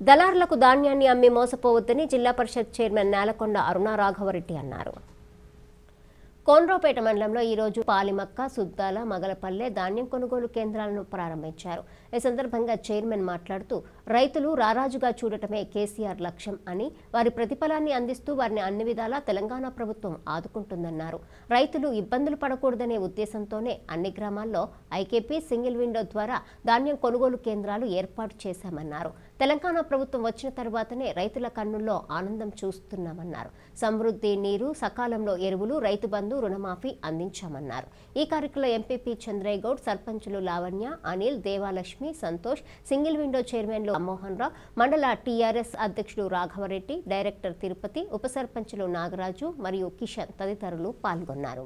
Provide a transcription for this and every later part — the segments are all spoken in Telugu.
దళారులకు ధాన్యాన్ని అమ్మి మోసపోవద్దని జిల్లా పరిషత్ చైర్మన్ నేలకొండ అరుణ రాఘవరెడ్డి అన్నారు కోన్రాపేట మండలంలో ఈరోజు పాలిమక్క సుద్దాల మగలపల్లె ధాన్యం కొనుగోలు కేంద్రాలను ప్రారంభించారు ఈ సందర్భంగా చైర్మన్ మాట్లాడుతూ రైతులు రారాజుగా చూడటమే కేసీఆర్ లక్ష్యం అని వారి ప్రతిఫలాన్ని అందిస్తూ వారిని అన్ని విధాలా తెలంగాణ ప్రభుత్వం ఆదుకుంటుందన్నారు రైతులు ఇబ్బందులు పడకూడదనే ఉద్దేశంతోనే అన్ని గ్రామాల్లో ఐకేపీ సింగిల్ విండో ద్వారా ధాన్యం కొనుగోలు కేంద్రాలు ఏర్పాటు చేశామన్నారు తెలంగాణ ప్రభుత్వం వచ్చిన తర్వాతనే రైతుల కన్నుల్లో ఆనందం చూస్తున్నామన్నారు సమృద్ధి నీరు సకాలంలో ఎరువులు రైతు బంధు రుణమాఫీ అందించామన్నారు ఈ కార్యక్రమంలో ఎంపీపీ చంద్రయ్య గౌడ్ సర్పంచులు లావణ్య అనిల్ దేవాలక్ష్మి సంతోష్ సింగిల్ విండో చైర్మన్లు మోహన్ రావు మండల టీఆర్ఎస్ అధ్యక్షుడు రాఘవరెడ్డి డైరెక్టర్ తిరుపతి ఉప సర్పంచులు నాగరాజు మరియు కిషన్ తదితరులు పాల్గొన్నారు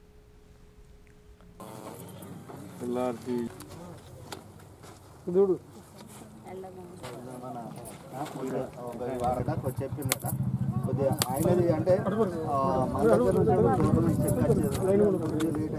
చూడు వారదాకా చెప్పిందట కొద్దిగా ఆయనది అంటే ఆ, మన దగ్గర నుంచి కూడా గవర్నమెంట్ చెక్ వచ్చేది. కొద్దిగా లేట్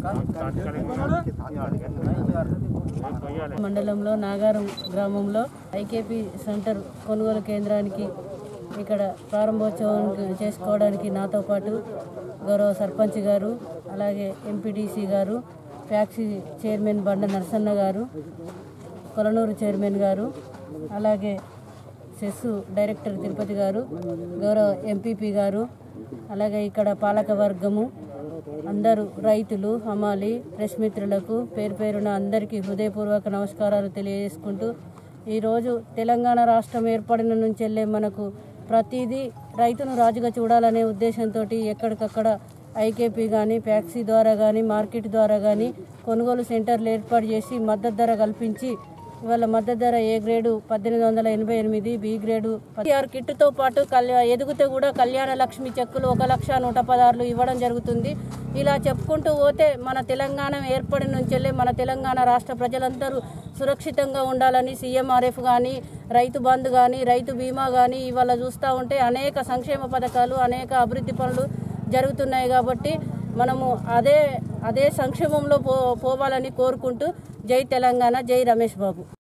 అయింది. మండలంలో నాగారం గ్రామంలో ఐకేపీ సెంటర్ కొనుగోలు కేంద్రానికి ఇక్కడ ప్రారంభోత్సవం చేసుకోవడానికి నాతో పాటు గౌరవ సర్పంచ్ గారు అలాగే ఎంపీటీసీ గారు ఫ్యాక్సీ చైర్మన్ బండ నరసన్న గారు కొలనూరు చైర్మన్ గారు అలాగే సెస్ డైరెక్టర్ తిరుపతి గారు గౌరవ ఎంపీపీ గారు అలాగే ఇక్కడ పాలక వర్గము అందరూ రైతులు హమాలి ప్రెస్ మిత్రులకు పేరు పేరున అందరికీ హృదయపూర్వక నమస్కారాలు తెలియజేసుకుంటూ ఈరోజు తెలంగాణ రాష్ట్రం ఏర్పడిన నుంచి వెళ్ళే మనకు ప్రతిదీ రైతును రాజుగా చూడాలనే ఉద్దేశంతో ఎక్కడికక్కడ ఐకేపీ కానీ ప్యాక్సీ ద్వారా కానీ మార్కెట్ ద్వారా కానీ కొనుగోలు సెంటర్లు ఏర్పాటు చేసి మద్దతు ధర కల్పించి ఇవాళ మద్దతు ధర ఏ గ్రేడు పద్దెనిమిది వందల ఎనభై ఎనిమిది బి గ్రేడు ఆరు కిట్తో పాటు కళ్యా ఎదుగుతే కూడా కళ్యాణ లక్ష్మి చెక్కులు ఒక లక్ష నూట పదహారులు ఇవ్వడం జరుగుతుంది ఇలా చెప్పుకుంటూ పోతే మన తెలంగాణ ఏర్పడిన నుంచెల్లే మన తెలంగాణ రాష్ట్ర ప్రజలందరూ సురక్షితంగా ఉండాలని సీఎంఆర్ఎఫ్ కానీ రైతు బంధు కానీ రైతు బీమా కానీ ఇవాళ చూస్తూ ఉంటే అనేక సంక్షేమ పథకాలు అనేక అభివృద్ధి పనులు జరుగుతున్నాయి కాబట్టి మనము అదే అదే సంక్షేమంలో పో పోవాలని కోరుకుంటూ జై తెలంగాణ జై రమేష్ బాబు